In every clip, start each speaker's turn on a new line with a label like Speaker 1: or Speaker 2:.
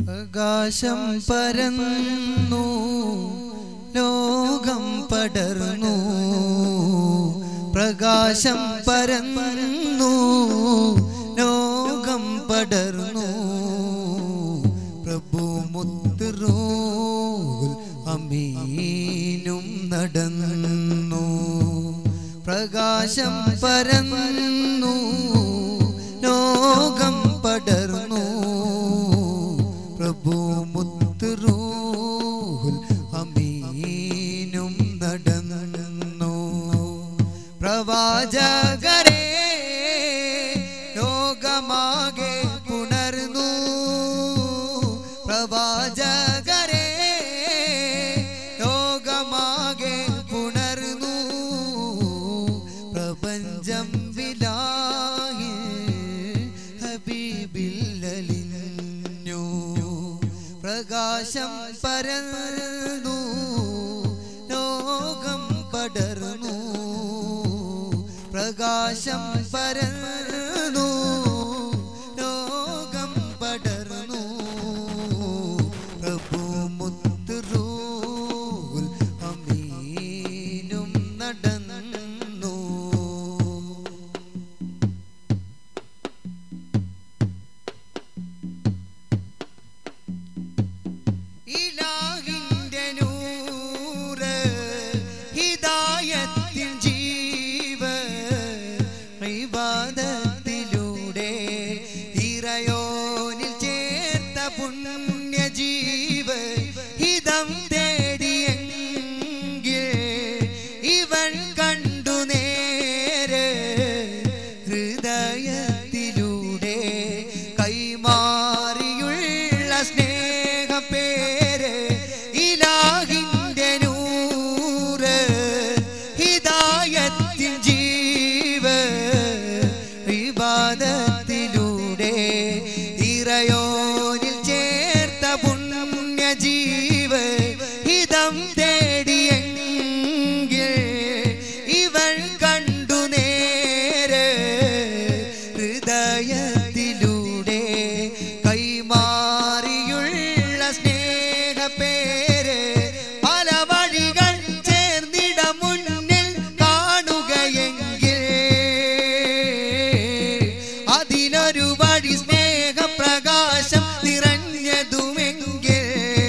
Speaker 1: പ്രകാശം പരന്നു ലോകം പടർന്നു പ്രകാശം പരന്നു ലോകം പടർന്നു പ്രഭു മുത്തുറൂൽ അമീനും നടന്നു പ്രകാശം പരന്നു ലോകം പടർന്നു പ്രഭു മുത്തുറൂൽ അമീനും നടന്നു പ്രവാചകരെ ലോകമാകെ പുണർന്നു പ്രവാചകരെ ലോകമാകെ പുണർന്നു പ്രപഞ്ചം വിലായി ഹബീബില്ലലിഞ്ഞു പ്രകാശം പരന്നു ലോകം പടർന്നു പ്രകാശം പരന്നു ലോകം പടർന്നു പ്രഭു മുത്തുറൂൽ അമീനും നടന്നു ഇലാഹിന്റെ നൂറ് ഹിദായത്തിൻ ജീവ ഇബാദത്തിലൂടെ ഇറയോനിൽ ചേർത്ത പുണ്യ ജീവ ഹിതം തേടിയെങ്കിൽ ഇവൻ കണ്ടു നേരെ ഹൃദയത്തിലൂടെ കൈമാറിയുള്ള സ്നേഹപ്പേര് ഇലാഹിന്റെ നൂറ് ഹിദായത്തിൻ ജീവ വിവാദത്തിലൂടെ ഇറയോനിൽ ചേർത്ത പുണ്യ ജീവ ഹിതം തേടിയെങ്കിൽ ഇവൻ കണ്ടു നേരെ ഹൃദയത്തിലൂടെ കൈമാറിയുള്ള സ്നേഹപ്പേര് പല വഴികൾ ചേർന്നിട മുന്നിൽ കാണുകയെങ്കിൽ അതിലൊരു വഴി സ്നേഹപ്രകാശം നിറഞ്ഞതുമെങ്കിൽ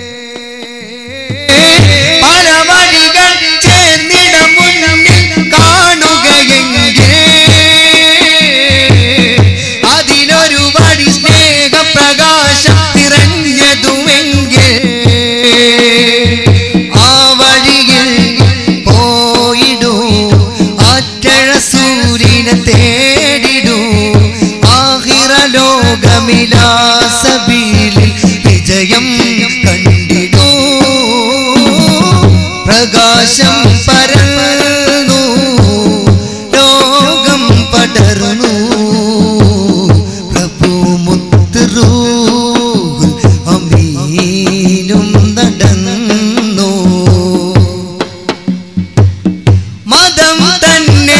Speaker 1: പല വഴികൾ ചേർന്നിട മുന്നിൽ കാണുകയെങ്കിൽ അതിലൊരു വഴി സ്നേഹപ്രകാശം നിറഞ്ഞതുമെങ്കിൽ ആ വഴിയിൽ പോയിടൂ ആറ്റഴ സൂര്യനെ തേടിടൂ ആഹിറ ലോകമിലാസബീലിൽ വിജയം കണ്ടിടൂ പ്രകാശം പരന്നു ലോകം പടർന്നു പ്രഭു മുത്തുറൂ അമീനും നടന്നു മതം തന്നെ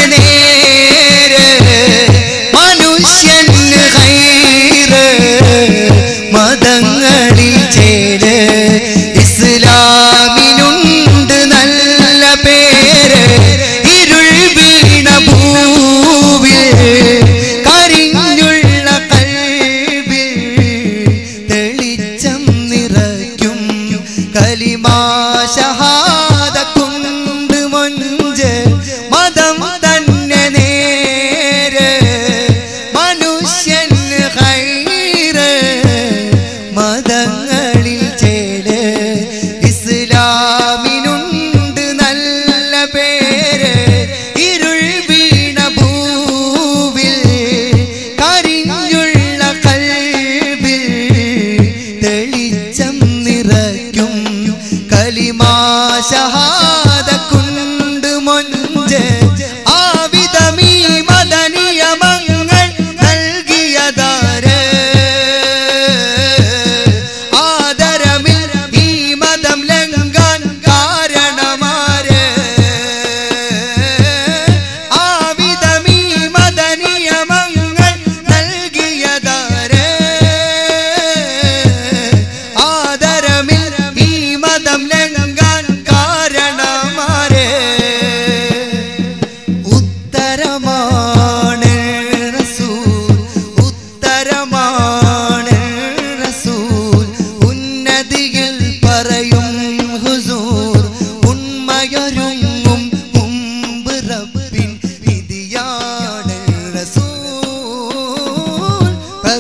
Speaker 1: നേരെ മനുഷ്യന് ഹൈറ് മതം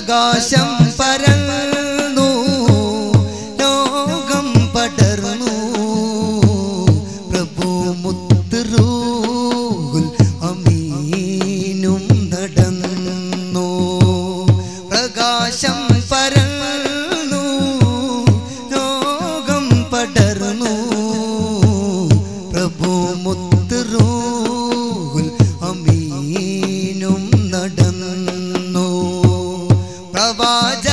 Speaker 1: പ്രകാശം പരന്നു ലോകം പടർന്നു പ്രഭു മുത്തുറൂഹുൽ അമീനും നടന്നു പ്രകാശം പരന്നു ലോകം പടർന്നു പ്രഭു മുത്തുറൂഹുൽ അമീനും നടന്നു പ്രവാച